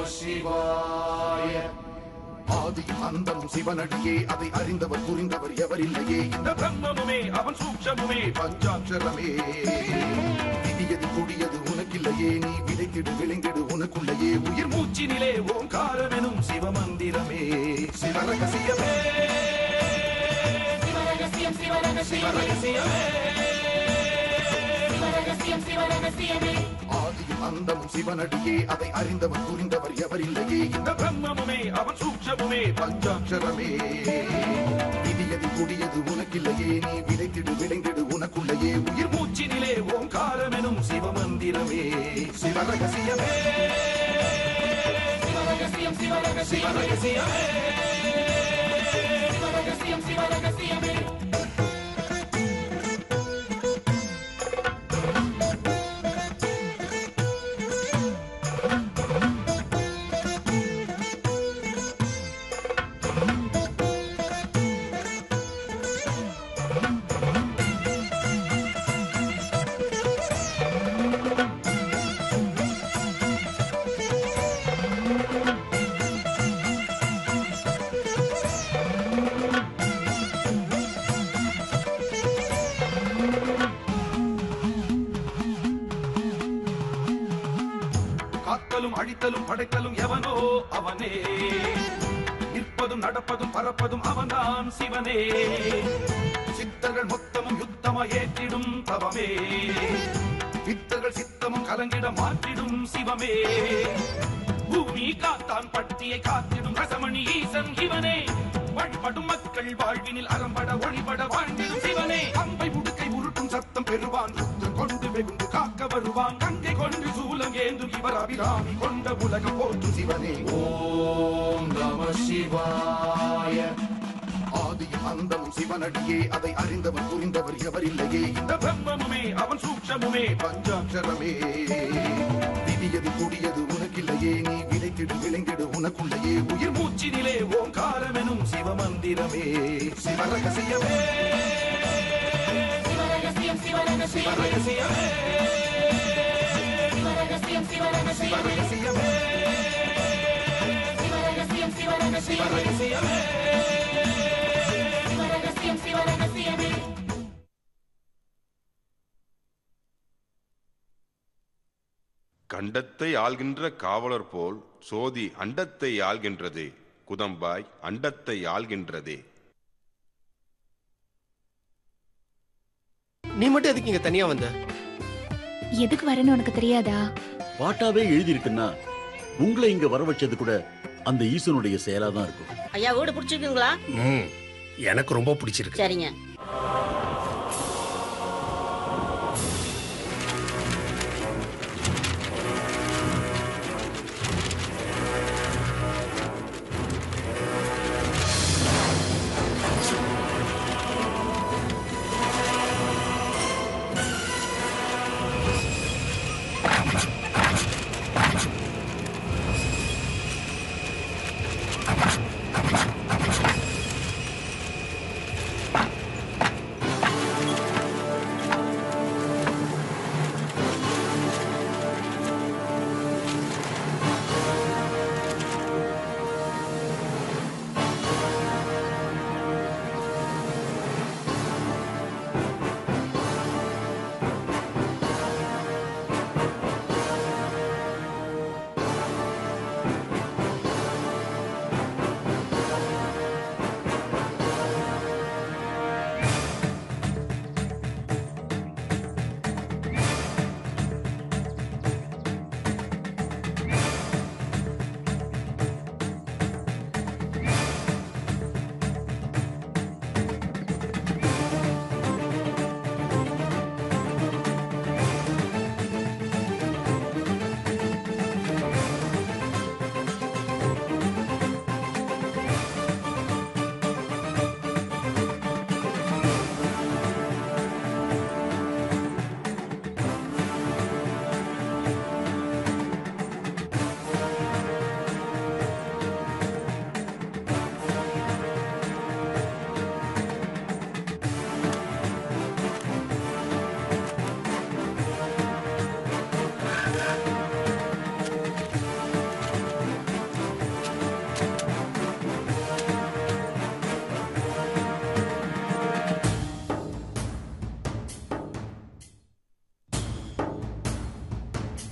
சிவாய ஆதி அந்தம் சிவனடியே அதை அறிந்தவர் புரிந்தவர் எவரில்லையே இந்த பிரம்மமுமே அவன் சூக்ஷமுமே பஞ்சாட்சரமே விதியது கொடியது உனக்கில்லையே நீ விதைத்திடு விளைந்திடு உனக்குள்ளையே உயிர் மூச்சினிலே ஓங்காரமெனும் சிவமந்திரமே சிவரகசியமே சிவரகசியம் சிவரகசியமே சிவரகசியமே சிவரகசியம் சிவரகசியமே ஆதியும் அந்தமும் சிவனடியே அதை அறிந்தவர் புரிந்தவர் எவரில்லையே இந்த பிரம்மமுமே அவன் சூக்ஷமுமே பஞ்சாட்சரமே விதியது கொடியது உனக்கில்லையே நீ விதைத்திடு விளைந்திடு உனக்குள்ளையே உயிர் மூச்சினிலே ஓங்காரமெனும் சிவமந்திரமே சிவரகசியமே சிவரகசியம் சிவரகசியம் சிவரகசியமே சிவரகசியம் சிவரகசியமே காத்தலும் அழித்தலும் படைத்தலும் எவனோ அவனே நிற்பதும் நடப்பதும் பறப்பதும் அவன்தான் சிவனே சித்தர்கள் மொத்தமும் யுத்தமா ஏற்றிடும் தவமே சித்தர்கள் சித்தமும் கலங்கிட மாற்றிடும் சிவமே பூமி காத்தான் பட்டியை காத்திடும் ரசமணி ஈசன் இவனே வழிபடும் மக்கள் வாழ்வினில் அறம்பட ஒளிபட வாழ்ந்திடும் சிவனே அம்பை உடுக்கை உருட்டும் சத்தம் பெறுவான் யுத்தம் கொண்டு வெகுண்டு காக்க வருவான் கங்கை கொண்டு சூலம் ஏந்தும் இவர் அபிராமி கொண்ட உலகம் போற்றும் சிவனே ஓம் நம சிவாய ஆதியும் அந்தமும் சிவனடியே அதை அறிந்தவர் புரிந்தவர் எவரில்லையே இந்த பிரம்மமுமே அவன் சூக்ஷமுமே பஞ்சாட்சரமே விதியது கூடியது உனக்கில்லையே நீ விதைத்திடு விளைந்திடு உனக்குள்ளையே உயிர் மூச்சினிலே ஓங்காரமெனும் சிவமந்திரமே சிவரகசியமே சிவரகசியம் சிவரகசியம் சிவரகசியமே சிவரகசியம் சிவரகசியம் சிவரகசியமே சிவரகசியம் சிவரகசியம் சிவரகசியமே சிவரகசியம் சிவரகசியமே கண்டத்தை ஆள்கின்ற காவலர் போல் சோதி அண்டத்தை ஆள்கின்றது குதம்பாய் அண்டத்தை ஆள்கின்றதே நீ மட்டும் எதுக்கு இங்க தனியா வந்த எதுக்கு வரேன்னு உனக்கு தெரியாதா பாட்டாவே எழுதியிருக்குன்னா உங்களை இங்க வர வச்சது கூட அந்த ஈசனுடைய செயலா தான் இருக்கும் ஐயா வீடு பிடிச்சிருக்குங்களா ம் எனக்கு ரொம்ப பிடிச்சிருக்கு சரிங்க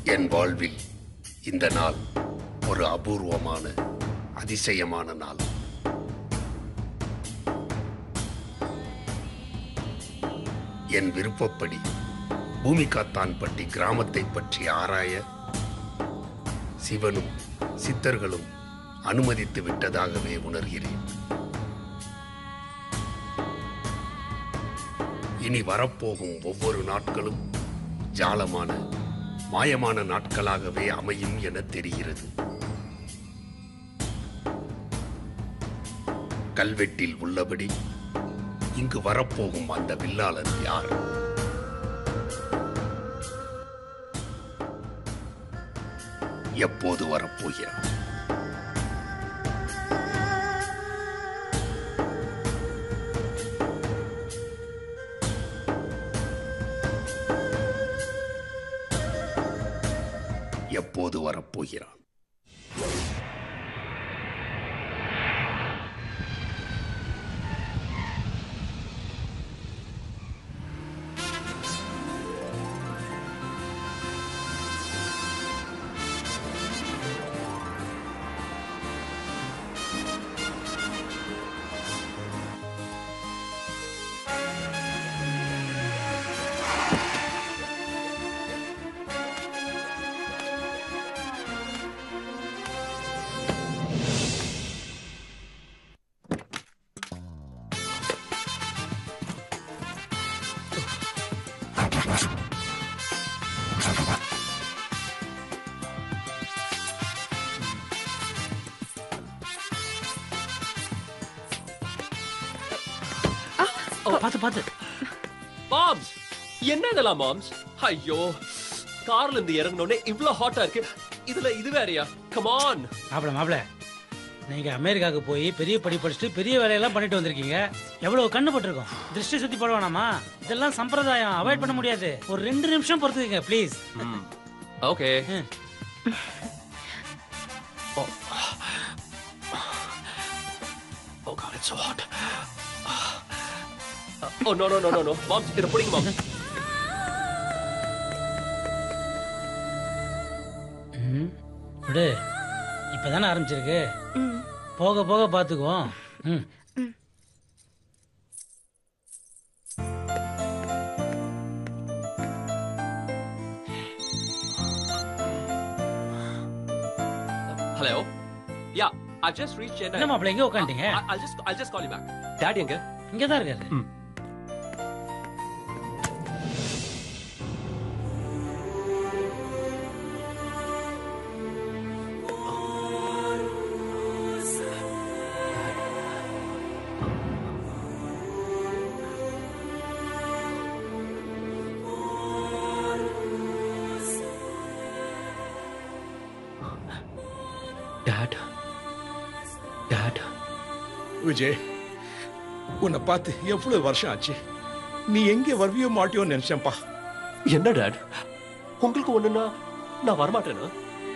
என் வாழ்வில் இந்த நாள் ஒரு அபூர்வமான அதிசயமான நாள் என் விருப்பப்படி பூமிகாத்தான்பட்டி கிராமத்தை பற்றி ஆராய சிவனும் சித்தர்களும் அனுமதித்து விட்டதாகவே உணர்கிறேன் இனி வரப்போகும் ஒவ்வொரு நாட்களும் ஜாலமான மாயமான நாட்களாகவே அமையும் என தெரிகிறது கல்வெட்டில் உள்ளபடி இங்கு வரப்போகும் அந்த வில்லாளன் யார் எப்போது வரப்போகிறான் எப்போது வரப்போகிறான் பாத்து பாத்து மாம்ஸ் என்ன இதெல்லாம் மாம்ஸ் ஐயோ கார்ல இருந்து இறங்கினோடனே இவ்ளோ ஹாட்டா இருக்கு இதுல இது வேறயா கமான் மாப்பிள மாப்பிள நீங்க அமெரிக்காவுக்கு போய் பெரிய படி படிச்சுட்டு பெரிய வேலையெல்லாம் பண்ணிட்டு வந்திருக்கீங்க எவ்வளவு கண்ணு பட்டிருக்கோம் திருஷ்டி சுத்தி போட வேணாமா இதெல்லாம் சம்பிரதாயம் அவாய்ட் பண்ண முடியாது ஒரு ரெண்டு நிமிஷம் பொறுத்துக்கங்க please okay Oh god, it's so hot. Oh no no no no no. Moms, இத புடிங்க moms. ம், விடு இப்பதானே ஆரம்பிச்சிருக்கு போக போக பாத்துக்குவோம் ம் Hello. Yeah, I just reached Chennai. என்ன மாப்பிள எங்க உட்காந்துட்டீங்க I- I'll just I'll just call you back. Daddy எங்க? இங்கதான் இருக்காரு Dad. Dad. விஜய் உன்னை பார்த்து எவ்வளவு வருஷம் ஆச்சு நீ எங்கே வருவியோ மாட்டியோன்னு நினைச்சேன்ப்பா என்ன டாட் உங்களுக்கு ஒண்ணுன்னா நான் வரமாட்டேனா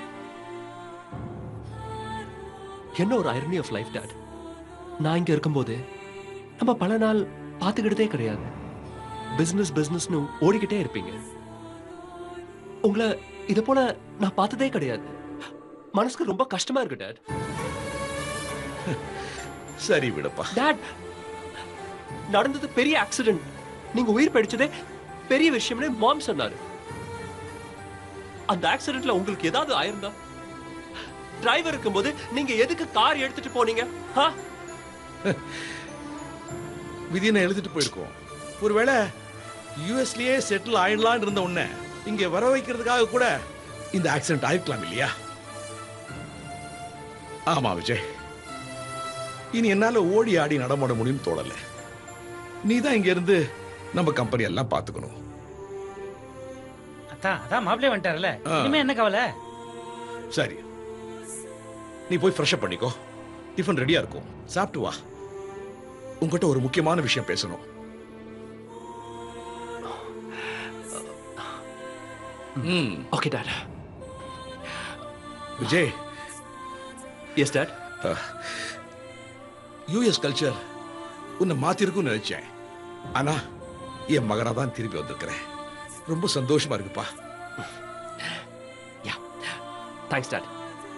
என்ன ஒரு ஐரனி ஆஃப் லைஃப் டாட் நான் இங்க இருக்கும்போது நம்ம பல நாள் பார்த்துக்கிட்டதே கிடையாது பிசினஸ் பிசினஸ்னு ஓடிக்கிட்டே இருப்பீங்க உங்களை இத போல நான் பார்த்ததே கிடையாது மனசுக்கு ரொம்ப கஷ்டமா இருக்கு டாட் சரி விடுப்பா டாட் நடந்தது பெரிய ஆக்சிடென்ட் நீங்க உயிர் படிச்சதே பெரிய விஷயம்னு மாம் சொன்னாரு அந்த ஆக்சிடென்ட்ல உங்களுக்கு ஏதாவது ஆயிருந்தா டிரைவர் இருக்கும்போது நீங்க எதுக்கு கார் எடுத்துட்டு போனீங்க ஆ? விதினை எழுதிட்டு போயிருக்கோம் ஒருவேளை யூஎஸ்லயே செட்டில் ஆயிடலாம்னு இருந்த உடனே இங்க வர வைக்கிறதுக்காக கூட இந்த ஆக்சிடென்ட் ஆயிருக்கலாம் இல்லையா ஆமா விஜய் இனி என்னால ஓடி ஆடி நடமாட முடியும்னு தோணல நீ தான் இங்க இருந்து நம்ம கம்பெனி எல்லாம் பாத்துக்கணும் அதான் அதான் மாப்பிளே வந்துட்டார்ல ஆ. இனிமே என்ன கவலை சரி நீ போய் ஃப்ரெஷ் அப் பண்ணிக்கோ டிஃபன் ரெடியா இருக்கும் சாப்பிட்டு வா உங்ககிட்ட ஒரு முக்கியமான விஷயம் பேசணும் ம் okay dad Vijay yes dad US culture உன்னை மாத்திருக்கும்னு நினைச்சேன் ஆனா என் மகனா தான் திரும்பி வந்திருக்கிறேன் ரொம்ப சந்தோஷமா இருக்குப்பா தேங்க்ஸ் டாட்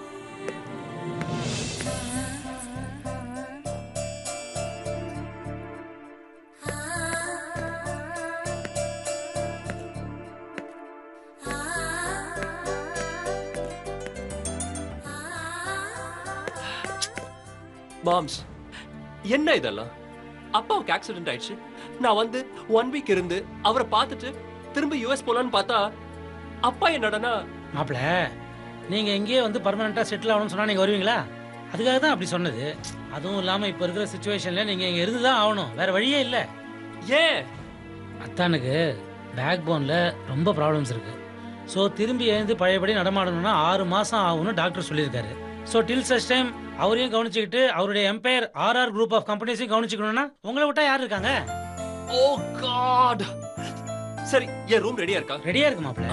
மாம்ஸ் என்ன இதெல்லாம் அப்பாவுக்கு ஆக்சிடென்ட் ஆயிடுச்சு நான் வந்து ஒன் வீக் இருந்து அவரை பார்த்துட்டு திரும்ப யுஎஸ் போலான்னு பார்த்தா அப்பா என்னடனா மாப்பிள நீங்க எங்கேயே வந்து பர்மனெண்டா செட்டில் ஆகணும்னு சொன்னா நீங்க வருவீங்களா அதுக்காக தான் அப்படி சொன்னது அதுவும் இல்லாம இப்ப இருக்கிற சுச்சுவேஷன்ல நீங்க இங்க இருந்து தான் ஆகணும் வேற வழியே இல்ல ஏன் அத்தானுக்கு பேக் போன்ல ரொம்ப ப்ராப்ளம்ஸ் இருக்கு ஸோ திரும்பி எழுந்து பழையபடி நடமாடணும்னா ஆறு மாசம் ஆகும்னு டாக்டர் சொல்லியிருக்காரு ஸோ டில் சச் டைம் அவரையும் கவனிச்சுக்கிட்டு அவருடைய எம்பையர் ஆர்ஆர் குரூப் ஆஃப் கம்பெனிஸையும் கவனிச்சுக்கணும்னா உங்களை விட்டா யார் இருக்காங்க ஓ காட் சரி என் ரூம் ரெடியா இருக்கா ரெடியா இருக்கு மாப்பிள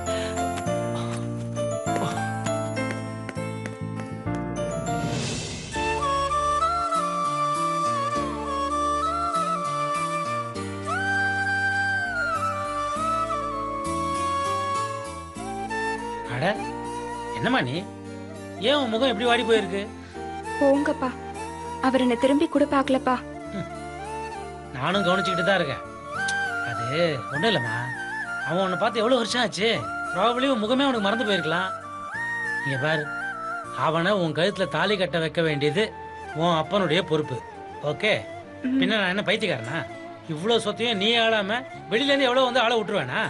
அட என்னம்மா நீ ஏன் உன் முகம் எப்படி வாடி போயிருக்கு போங்கப்பா அவர் என்ன திரும்பி கூட பார்க்கலப்பா நானும் கவனிச்சுக்கிட்டு தான் இருக்கேன் அது ஒன்றும் இல்லைம்மா அவன் உன்னை பார்த்து எவ்வளோ வருஷம் ஆச்சு ப்ராபப்ளி உன் முகமே அவனுக்கு மறந்து போயிருக்கலாம் இங்க பாரு அவனை உன் கழுத்துல தாலி கட்ட வைக்க வேண்டியது உன் அப்பனுடைய பொறுப்பு ஓகே பின்ன நான் என்ன பைத்தியக்காரனா இவ்வளோ சொத்தையும் நீ ஆளாம வெளியிலேருந்து எவ்வளோ வந்து ஆள விட்டுருவேனா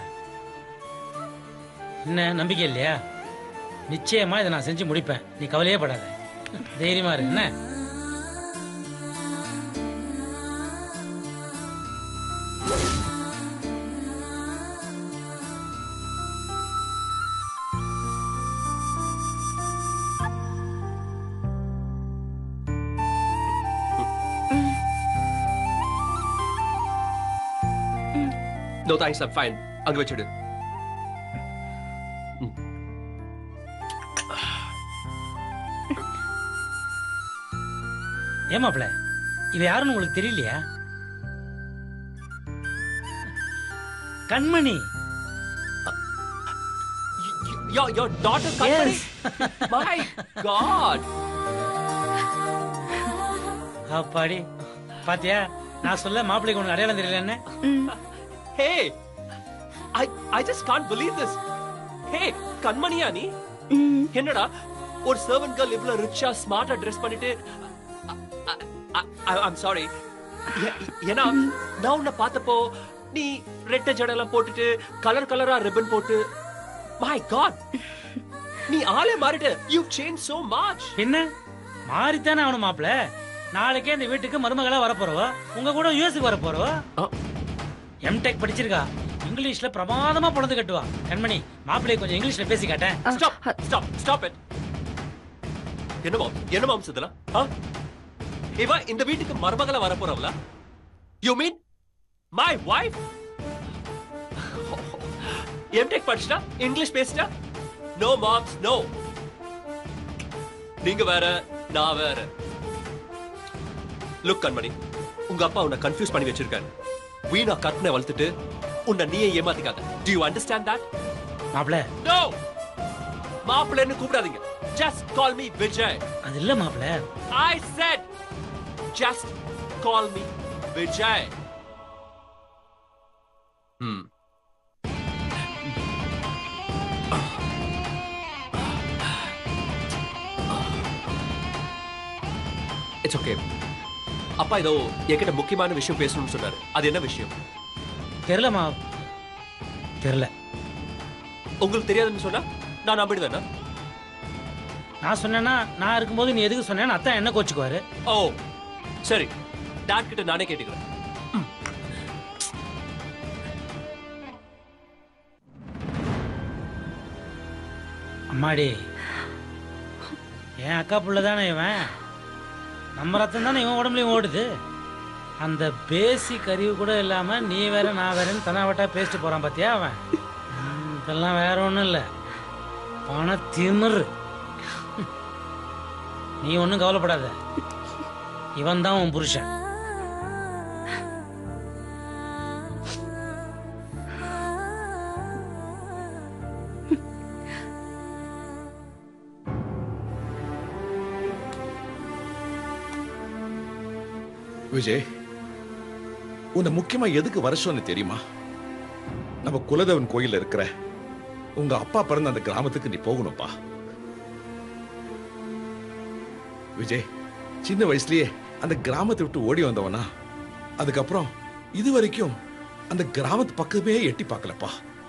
என்ன நம்பிக்கை இல்லையா நிச்சயமா இதை நான் செஞ்சு முடிப்பேன் நீ கவலையே படாத தைரியமா இரு என்ன நோ தேங்க்ஸ் ஐம் ஃபைன் அங்க வச்சிடு ஏமாப்ல இவ யாருன்னு உங்களுக்கு தெரியலையா கண்மணி Your your daughter Kanmani? My God! அப்பாடி பாத்தியா நான் சொல்ல மாப்பிள்ளைக்கு உனக்கு அடையாளம் தெரியலன்னு Hey! I I just can't believe this. Hey, கண்மணியா நீ என்னடா ஒரு சர்வன்ட் கேர்ள் இவ்வளவு ரிச்சா ஸ்மார்ட்டா ட்ரெஸ் பண்ணிட்டு ஐம் சாரி ஏன்னா நான் உன்னை பார்த்தப்போ நீ ரெட்டை ஜடெல்லாம் போட்டுட்டு கலர் கலரா ரிப்பன் போட்டு மை காட் நீ ஆளே மாறிட்ட யூ சேஞ்ச் சோ மச் என்ன மாறித்தானே அவனு மாப்பிள நாளைக்கே இந்த வீட்டுக்கு மருமகளா வரப்போறவோ உங்க கூட யூஎஸ்க்கு வரப்போறவோ எம்டெக் படிச்சிருக்கா இங்கிலீஷ்ல பிரமாதமா பொழந்து கட்டுவா கண்மணி மாப்பிள்ளை கொஞ்சம் இங்கிலீஷ்ல பேசி காட்டேன் ஸ்டாப் ஸ்டாப் ஸ்டாப் இட் என்ன மாம் என்ன மாம் இதெல்லாம் ஆ? இவ இந்த வீட்டுக்கு மருமகளா வர போறவளா you mean my wife MTech படிச்சிட்டா இங்கிலீஷ் பேசிட்டா நோ மாம்ஸ் நோ நீங்க வேற நான் வேற லுக் கண்மணி உங்க அப்பா உன்னை கன்ஃபியூஸ் பண்ணி வச்சிருக்காரு வீணா கற்பனை வளர்த்துட்டு உன்னை நீயே ஏமாத்திக்காத டு யூ அண்டர்ஸ்டாண்ட் தட் மாப்பிள நோ மாப்பிள்ளைன்னு கூப்பிடாதீங்க ஜஸ்ட் கால் மீ விஜய் அது இல்ல மாப்பிள I said just call me Vijay ம் இட்ஸ் ஓகே அப்பா ஏதோ என்கிட்ட முக்கியமான விஷயம் பேசணும்னு சொன்னாரு அது என்ன விஷயம் தெரியலமா தெரியல உங்களுக்கு தெரியாதுன்னு சொன்னா நான் நம்பிடுவேனா நான் சொன்னேன்னா நான் இருக்கும்போது நீ எதுக்கு சொன்னேன்னு அத்தான் என்ன கோச்சுக்குவாரு ஓ சரி டாட் கிட்ட நானே கேட்டுக்கிறேன் அம்மாடி என் அக்கா புள்ள தானே இவன் நம்ம ரத்தம் தானே இவன் உடம்புலயும் ஓடுது அந்த பேசிக் அறிவு கூட இல்லாம நீ வேற நான் வேறன்னு தனாவட்டா பேசிட்டு போறான் பாத்தியா அவன் ம், இதெல்லாம் வேற ஒண்ணும் இல்ல பண திமிரு நீ ஒன்றும் கவலைப்படாத இவன் தான் உன் புருஷன் விஜய் உன்னை முக்கியமா எதுக்கு வர சொன்ன தெரியுமா நம்ம குலதேவன் கோயில்ல இருக்கிற உங்க அப்பா பிறந்த அந்த கிராமத்துக்கு நீ போகணும்ப்பா விஜய் சின்ன வயசுலயே அந்த கிராமத்தை விட்டு ஓடி வந்தவனா அதுக்கப்புறம் இது வரைக்கும் அந்த கிராமத்து பக்கமே எட்டி பார்க்கலப்பா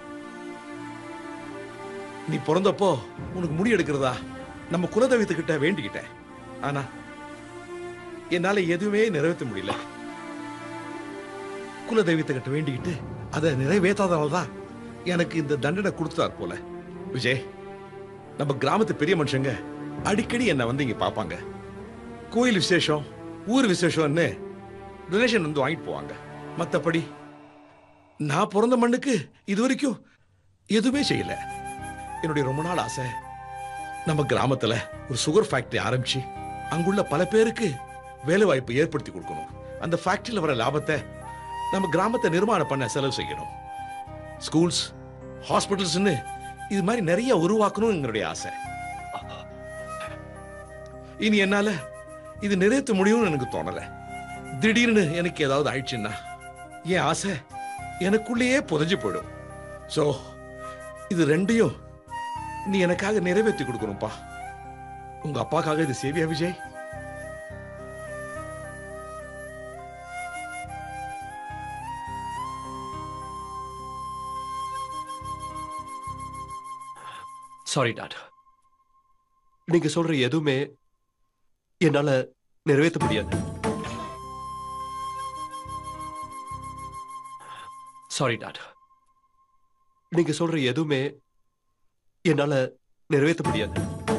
நீ பிறந்தப்போ உனக்கு முடி எடுக்கிறதா நம்ம குலதெய்வத்துக்கிட்ட வேண்டிக்கிட்டேன் ஆனா என்னால எதுவுமே நிறைவேற்ற முடியல குலதெய்வத்துக்கிட்ட வேண்டிக்கிட்டு அதை நிறைவேற்றாதனால தான் எனக்கு இந்த தண்டனை கொடுத்தார் போல விஜய் நம்ம கிராமத்து பெரிய மனுஷங்க அடிக்கடி என்னை வந்து இங்க பார்ப்பாங்க கோயில் விசேஷம் ஊர் விசேஷம்னு டொனேஷன் வந்து வாங்கிட்டு போவாங்க மத்தபடி நான் பிறந்த மண்ணுக்கு இது வரைக்கும் எதுவுமே செய்யல என்னுடைய ரொம்ப நாள் ஆசை நம்ம கிராமத்துல ஒரு சுகர் ஃபேக்டரி ஆரம்பிச்சு அங்குள்ள பல பேருக்கு வேலை வாய்ப்பு ஏற்படுத்தி கொடுக்கணும் அந்த ஃபேக்டரியில் வர லாபத்தை நம்ம கிராமத்தை நிர்மாணம் பண்ண செலவு செய்யணும் ஸ்கூல்ஸ் ஹாஸ்பிட்டல்ஸ்னு இது மாதிரி நிறைய உருவாக்கணும் எங்களுடைய ஆசை இனி என்னால இது நிறைவேற்ற முடியும்னு எனக்கு தோணல திடீர்னு எனக்கு ஏதாவது ஆயிடுச்சுன்னா என் ஆசை எனக்குள்ளேயே புதைஞ்சு போயிடும் சோ இது ரெண்டையும் நீ எனக்காக நிறைவேற்றி கொடுக்கணும்ப்பா உங்க அப்பாக்காக இது சேவியா விஜய் சாரி டாட் நீங்க சொல்ற எதுவுமே என்னால நிறைவேற்ற முடியாது சாரி டாட் நீங்க சொல்ற எதுவுமே என்னால நிறைவேற்ற முடியாது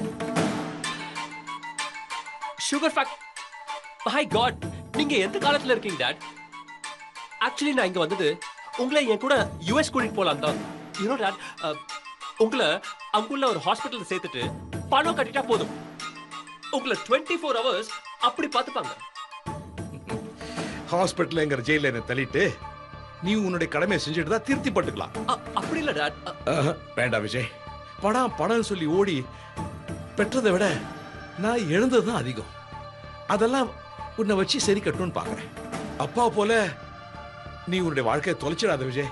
சுகர் ஃபேக்ட் ஹை காட் நீங்க எந்த காலத்துல இருக்கீங்க டாட் ஆக்சுவலி நான் இங்க வந்தது உங்களை என் கூட யுஎஸ் கூட்டிட்டு போலாம் தான் யூனோ டாட் உங்களை அங்குள்ள ஒரு ஹாஸ்பிட்டல் சேர்த்துட்டு பணம் கட்டிட்டா போதும் உங்களை டுவெண்ட்டி ஃபோர் ஹவர்ஸ் அப்படி பார்த்துப்பாங்க ஹாஸ்பிட்டல்ங்கிற ஜெயில என்ன தள்ளிட்டு நீ உன்னுடைய கடமையை செஞ்சுட்டு தான் திருப்தி பட்டுக்கலாம் அ- அப்படி இல்ல டாட் ஆஹா, வேண்டாம் விஜய் படம் படம் சொல்லி ஓடி பெற்றதை விட நான் எழுந்தது தான் அதிகம் அதெல்லாம் உன்னை வச்சு சரி கட்டணும்னு பாக்குறேன் அப்பா போல நீ உன்னுடைய வாழ்க்கையை தொலைச்சிடாத விஜய்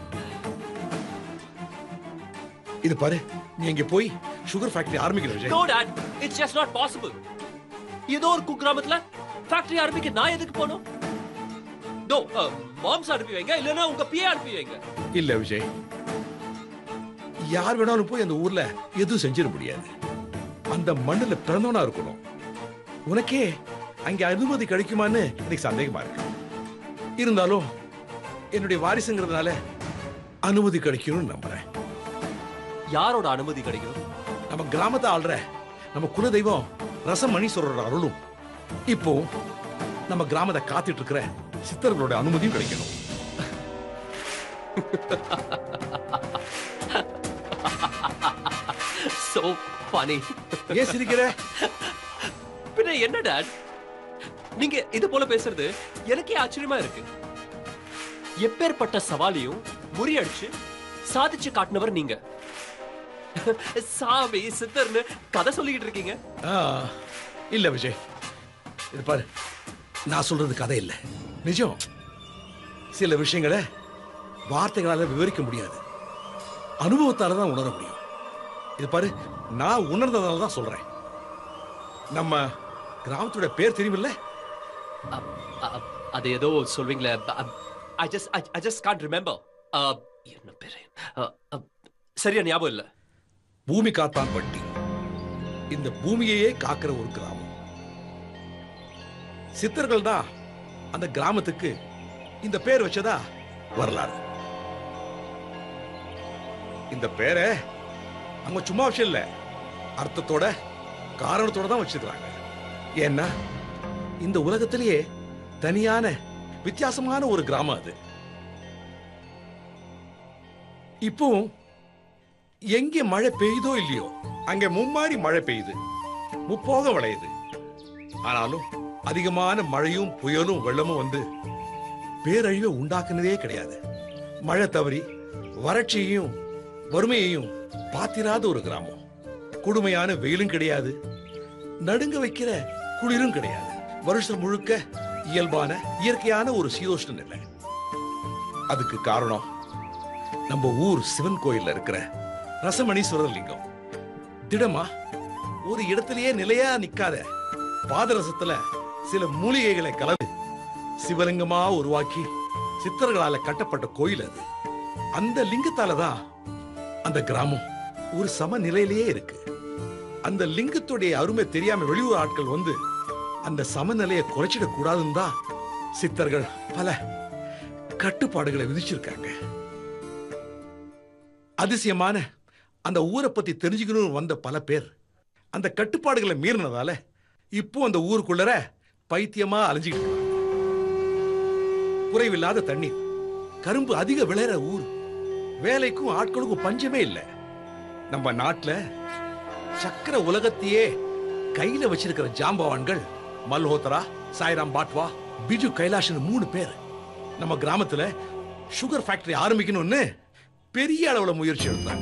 இது பாரு நீ இங்க போய் சுகர் ஃபேக்டரி ஆரம்பிக்கிற Vijay no dad it's just not possible ஏதோ ஒரு குக்கிராமத்துல ஃபேக்டரி ஆரம்பிக்க நான் எதுக்கு போகணும் நோ மாம்ஸ் அனுப்பி வைங்க இல்லைன்னா உங்க பிஏ அனுப்பி வைங்க இல்ல விஜய் யார் வேணாலும் போய் அந்த ஊர்ல எதுவும் செஞ்சிட முடியாது அந்த மண்ணுல பிறந்தவனா இருக்கணும் உனக்கே அங்க அனுமதி கிடைக்குமான்னு எனக்கு சந்தேகமா இருக்கு இருந்தாலும் என்னுடைய வாரிசுங்கிறதுனால அனுமதி கிடைக்கும்னு நம்புறேன் யாரோட அனுமதி கிடைக்கும் நம்ம கிராமத்தை ஆள்ற நம்ம குலதெய்வம் ரசமணீஸ்வரரோட அருளும் இப்போ நம்ம கிராமத்தை காத்துட்டு இருக்கிற சித்தர்களோட அனுமதியும் கிடைக்கணும் சோ ஃபனி ஏன் சிரிக்கிற பின்ன என்ன டாட் நீங்க இது போல பேசுறது எனக்கே ஆச்சரியமா இருக்கு எப்பேற்பட்ட சவாலையும் முறியடிச்சு சாதிச்சு காட்டினவர் நீங்க சாமி சித்தர்னு கதை சொல்லிக்கிட்டு இருக்கீங்க ஆ, இல்ல விஜய் இது பாரு நான் சொல்றது கதை இல்ல நிஜம் சில விஷயங்களை வார்த்தைகளால விவரிக்க முடியாது அனுபவத்தால தான் உணர முடியும் இது பாரு நான் உணர்ந்ததால தான் சொல்றேன் நம்ம கிராமத்தோட பேர் தெரியுமில்ல அ- அ- அது ஏதோ சொல்வீங்களே I just I just can't remember என்ன பேரு அ- அ- சரியா ஞாபகம் இல்ல பூமி காத்தான் பட்டி இந்த பூமியையே காக்கிற ஒரு கிராமம் சித்தர்கள் தான் அந்த கிராமத்துக்கு இந்த பேர் வச்சதா வரலாறு இந்த பேரை அவங்க சும்மா விஷயம் இல்ல அர்த்தத்தோட காரணத்தோட தான் வச்சிருக்காங்க ஏன்னா இந்த உலகத்திலேயே தனியான வித்தியாசமான ஒரு கிராமம் அது இப்பவும் எங்கே மழை பெய்யுதோ இல்லையோ அங்க மும்மாரி மழை பெய்யுது முப்போக விளையுது ஆனாலும் அதிகமான மழையும் புயலும் வெள்ளமும் வந்து பேரழிவை உண்டாக்குனதே கிடையாது மழை தவறி வறட்சியையும் வறுமையையும் பாத்திராத ஒரு கிராமம் கொடுமையான வெயிலும் கிடையாது நடுங்க வைக்கிற குளிரும் கிடையாது வருஷம் முழுக்க இயல்பான இயற்கையான ஒரு சீதோஷ்ண நிலை அதுக்கு காரணம் நம்ம ஊர் சிவன் கோயில்ல இருக்கிற ரசமணீஸ்வரர் லிங்கம் திடமா ஒரு இடத்திலேயே நிலையா நிக்காத பாதரசத்துல சில மூலிகைகளை கலந்து சிவலிங்கமா உருவாக்கி சித்தர்களால கட்டப்பட்ட கோயில் அது அந்த லிங்கத்தால தான் அந்த கிராமம் ஒரு சமநிலையிலேயே இருக்கு அந்த லிங்கத்துடைய அருமை தெரியாம வெளியூர் ஆட்கள் வந்து அந்த சமநிலையை குறைச்சிடக் கூடாதுன்னு தான் சித்தர்கள் பல கட்டுப்பாடுகளை விதிச்சிருக்காங்க அதிசயமான அந்த ஊரை பத்தி தெரிஞ்சுக்கணும்னு வந்த பல பேர் அந்த கட்டுப்பாடுகளை மீறினதால இப்போ அந்த ஊருக்குள்ளர பைத்தியமா அலைஞ்சுக்கிட்டு இருக்காங்க. குறைவில்லாத தண்ணீர் கரும்பு அதிக விளையிற ஊர் வேலைக்கும் ஆட்களுக்கும் பஞ்சமே இல்லை நம்ம நாட்டுல சக்கர உலகத்தையே கையில வச்சிருக்கிற ஜாம்பவான்கள் மல்ஹோத்ரா சாய்ராம் பாட்வா பிஜு கைலாஷ்னு மூணு பேர் நம்ம கிராமத்துல சுகர் ஃபேக்டரி ஆரம்பிக்கணும்னு பெரிய அளவுல முயற்சி எடுத்தாங்க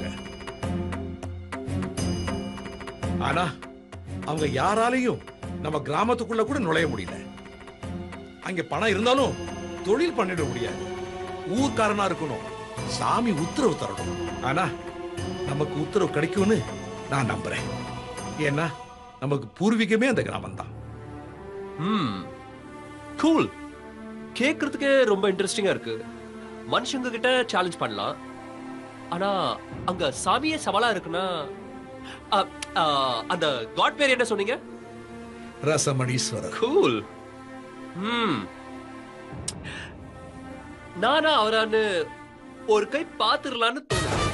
ஆனா அவங்க யாராலையும் நம்ம கிராமத்துக்குள்ள கூட நுழைய முடியல அங்க பணம் இருந்தாலும் தொழில் பண்ணிட முடியாது ஊர்க்காரனா இருக்கணும் சாமி உத்தரவு தரணும் ஆனா நமக்கு உத்தரவு கிடைக்கும்னு நான் நம்புறேன் ஏன்னா நமக்கு பூர்வீகமே அந்த கிராமம் தான் ம் கூல் கேட்கறதுக்கே ரொம்ப இன்ட்ரெஸ்டிங்கா இருக்கு மனுஷங்க கிட்ட சேலஞ்ச் பண்ணலாம் ஆனா அங்க சாமியே சவாலா இருக்குன்னா அ, அ, அந்த காட் பேர் என்ன சொன்னீங்க ரசமணீஸ்வரர் கூல் ம் நானா அவரான்னு ஒரு கை பாத்துரலான்னு தோணுது